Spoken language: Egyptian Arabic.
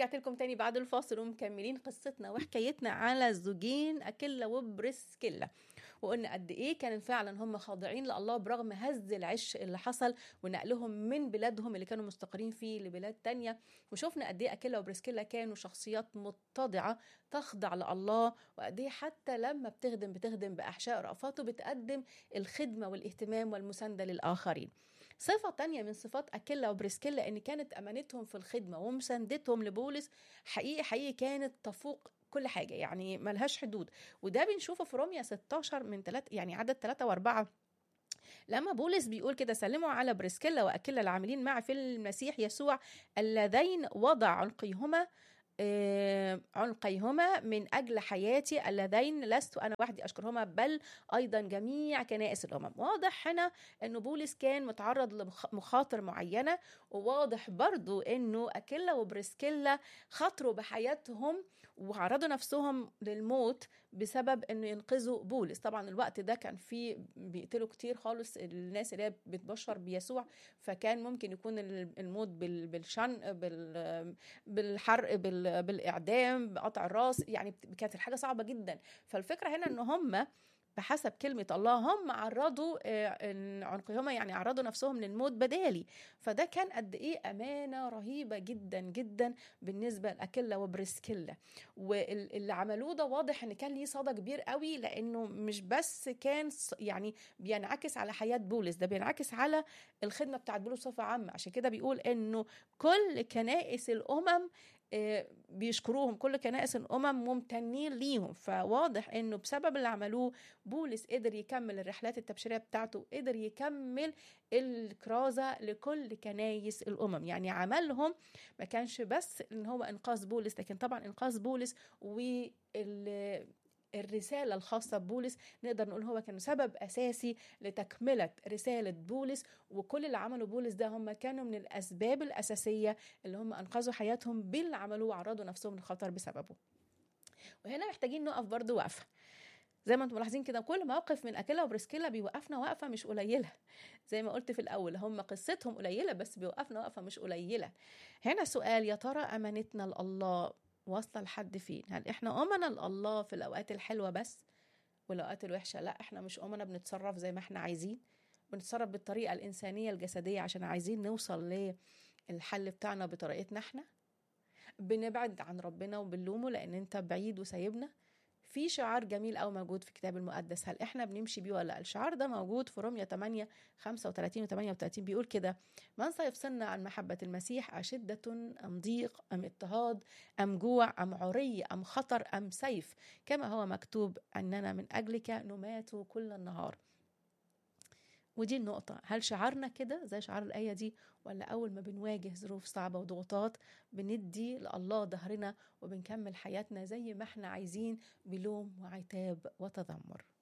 ورجعت لكم تاني بعد الفاصل ومكملين قصتنا وحكايتنا على الزوجين أكيلا وبريسكيلا وقلنا قد ايه كانوا فعلا هم خاضعين لله برغم هز العش اللي حصل ونقلهم من بلادهم اللي كانوا مستقرين فيه لبلاد تانية وشفنا قد ايه اكيلا وبريسكيلا كانوا شخصيات متضعه تخضع لله وقد ايه حتى لما بتخدم بتخدم باحشاء رأفاته بتقدم الخدمه والاهتمام والمسانده للاخرين صفة تانية من صفات أكيلا وبريسكيلا إن كانت أمانتهم في الخدمة ومساندتهم لبولس حقيقي حقيقي كانت تفوق كل حاجة يعني ملهاش حدود وده بنشوفه في روميا 16 من 3 يعني عدد 3 و4 لما بولس بيقول كده سلموا على بريسكيلا وأكيلا العاملين معي في المسيح يسوع اللذين وضع عنقيهما آه، عنقيهما من أجل حياتي اللذين لست أنا وحدي أشكرهما بل أيضا جميع كنائس الأمم واضح هنا أنه بولس كان متعرض لمخاطر معينة وواضح برضو أنه أكيلا وبريسكيلا خاطروا بحياتهم وعرضوا نفسهم للموت بسبب انه ينقذوا بولس طبعا الوقت ده كان فيه بيقتلوا كتير خالص الناس اللي هي بتبشر بيسوع فكان ممكن يكون الموت بال- بالشن بال- بالحرق بال- بالاعدام بقطع الراس يعني كانت الحاجه صعبه جدا فالفكره هنا ان هم بحسب كلمة الله هم عرضوا آه، إن عنقهما يعني عرضوا نفسهم للموت بدالي فده كان قد إيه أمانة رهيبة جدا جدا بالنسبة لأكيلا وبريسكيلا واللي عملوه ده واضح إن كان ليه صدى كبير قوي لأنه مش بس كان ص- يعني بينعكس على حياة بولس ده بينعكس على الخدمة بتاعت بولس بصفة عامة عشان كده بيقول إنه كل كنائس الأمم آه، بيشكروهم كل كنائس الأمم ممتنين ليهم فواضح إنه بسبب اللي عملوه بولس قدر يكمل الرحلات التبشيرية بتاعته قدر يكمل الكرازة لكل كنايس الأمم يعني عملهم ما كانش بس إن هو إنقاذ بولس لكن طبعا إنقاذ بولس وال الرسالة الخاصة ببولس نقدر نقول هو كان سبب أساسي لتكملة رسالة بولس وكل اللي عمله بولس ده هم كانوا من الأسباب الأساسية اللي هم أنقذوا حياتهم باللي عملوه وعرضوا نفسهم للخطر بسببه وهنا محتاجين نقف برضو وقفة زي ما انتم ملاحظين كده كل موقف من اكيلا وبريسكيلا بيوقفنا وقفه مش قليله زي ما قلت في الاول هم قصتهم قليله بس بيوقفنا وقفه مش قليله هنا سؤال يا ترى امانتنا لله واصله لحد فين هل احنا امنا لله في الاوقات الحلوه بس والاوقات الوحشه لا احنا مش امنا بنتصرف زي ما احنا عايزين بنتصرف بالطريقه الانسانيه الجسديه عشان عايزين نوصل للحل بتاعنا بطريقتنا احنا بنبعد عن ربنا وبنلومه لان انت بعيد وسايبنا في شعار جميل قوي موجود في الكتاب المقدس هل احنا بنمشي بيه ولا لا الشعار ده موجود في روميا 8 35 و 38 بيقول كده من سيفصلنا عن محبة المسيح أشدة أم ضيق أم اضطهاد أم جوع أم عري أم خطر أم سيف كما هو مكتوب أننا من أجلك نمات كل النهار ودي النقطة هل شعارنا كده زي شعار الآية دي ولا أول ما بنواجه ظروف صعبة وضغوطات بندي لله ظهرنا وبنكمل حياتنا زي ما احنا عايزين بلوم وعتاب وتذمر